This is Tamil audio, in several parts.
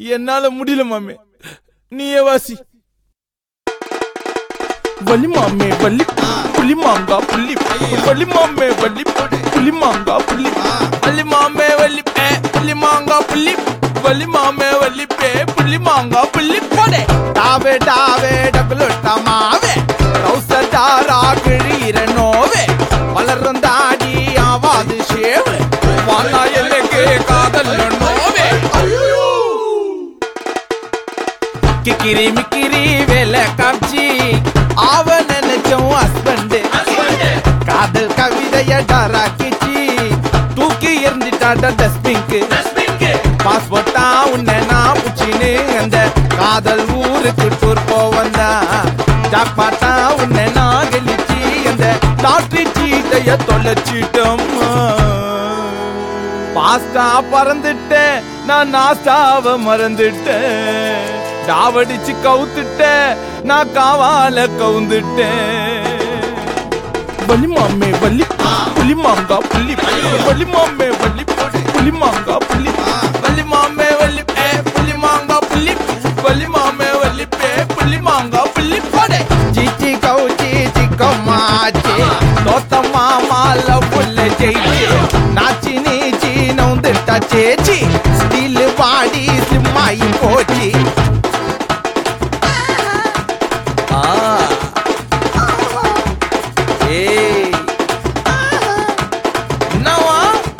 என்னால முடியல மாமே நீயே வாசி வலி மாமே வலி புலி மாங்கா புள்ளி வலி மாமே வலி புலி மாங்கா புள்ளி வலி மாமே வலி பே புலி மாங்கா புள்ளி வலி மாமே வலி பே புலி மாங்கா புள்ளி போடே டாவே டாவே டபுளுட்ட மாவே கௌசதாரா கிழீர நோவே வளரும் தாடி ஆவாது ஷேவு வானா எனக்கு காதல் நோவே கிக்கிரி மிக்கிரி வேலை காமிச்சி அவ நினைச்சோம் ஹஸ்பண்ட் காதல் கவிதைய டாராக்கிச்சி தூக்கி எறிஞ்சிட்டாட்ட டஸ்ட்பிங்க்கு பாஸ்போர்ட்டா உன்னை நான் புச்சின்னு அந்த காதல் ஊருக்கு டூர் போவந்தா ஜாக்பாட்டா உன்னை நான் கழிச்சு அந்த லாட்ரி சீட்டைய தொலைச்சிட்டோம்மா பாஸ்டா பறந்துட்டேன் நான் நாஸ்டாவ மறந்துட்டேன் டாவடிச்சு கவுத்துட்டேன் நான் காவால கவுந்துட்டேன் வலி மாமே வலி புலி மாங்கா புள்ளி வலி மாமே வலி புலி மாங்கா புள்ளி வலி மாமே வலி பே புலி மாங்கா புள்ளி வலி மாமே வலி பே புலி மாங்கா புள்ளி போடே சீச்சி கவுச்சி சிக்கம்மாச்சி தோத்த மாமால புல்ல ஜெயிச்சி நாச்சி நீச்சி நவுந்துட்டா சேச்சி ஸ்டீல் பாடி ஸ்லிம்மாயி போச்சு ஆ ஏய் என்னவா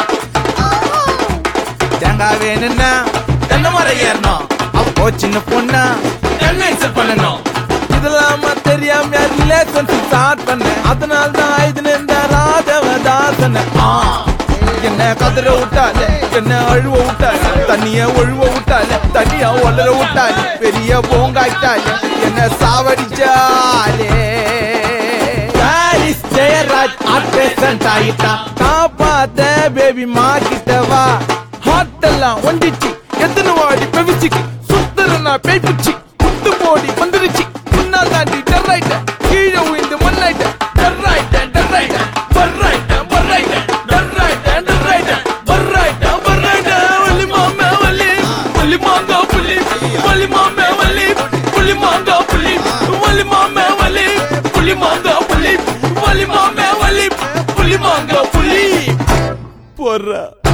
தேங்காய் வேணும்னா தென்னை மரம் ஏறணும் அப்போ சின்ன பொண்ணா என்ன இன்சல்ட் பண்ணணும் இதெல்லாம் தெரியாம ரிலேஷன்ஷிப் ஸ்டார்ட் பண்ணேன் அதனால தான் இது இந்த ராஜவதாசன என்ன கதற விட்டாலே என்ன அழுவ விட்டாலே தண்ணிய ஒழுவ விட்டாலே தண்ணிய ஒளர விட்டாலே பெரிய போங்காயிட்டாலே என்ன சாவடிச்சாலே பாரிஸ் ஜெயராஜ் ஆர்டிஸ்ட் ஆயிட்டா காப்பாத்த பேபி மாக்கிட்ட வா ஹாட்டெல்லாம் ஒண்டிச்சு எத்தனை வாடி பெவிச்சுக்கு சுத்துறனா பேய்ப்புச்சு குத்து போடி வந்துருச்சு முன்னா தாண்டி டர்ராயிட்ட கீழே உயிந்து மண்ணாயிட்ட டர்ராயிட்ட டர்ராயிட்ட பர்ராயிட்ட பர்ராயிட்ட டர்ராயிட்ட டர்ராயிட்ட பர்ராயிட்ட பர்ராயிட்ட வலி மாமே வலி வலி மாங்கா புலி வலி மாமே வலி புலி மாங்கா புலி வலி மாமே வலி புலி மாங்கா புலி வலி மாமே வலி புலி மாங்கா புலி போடுற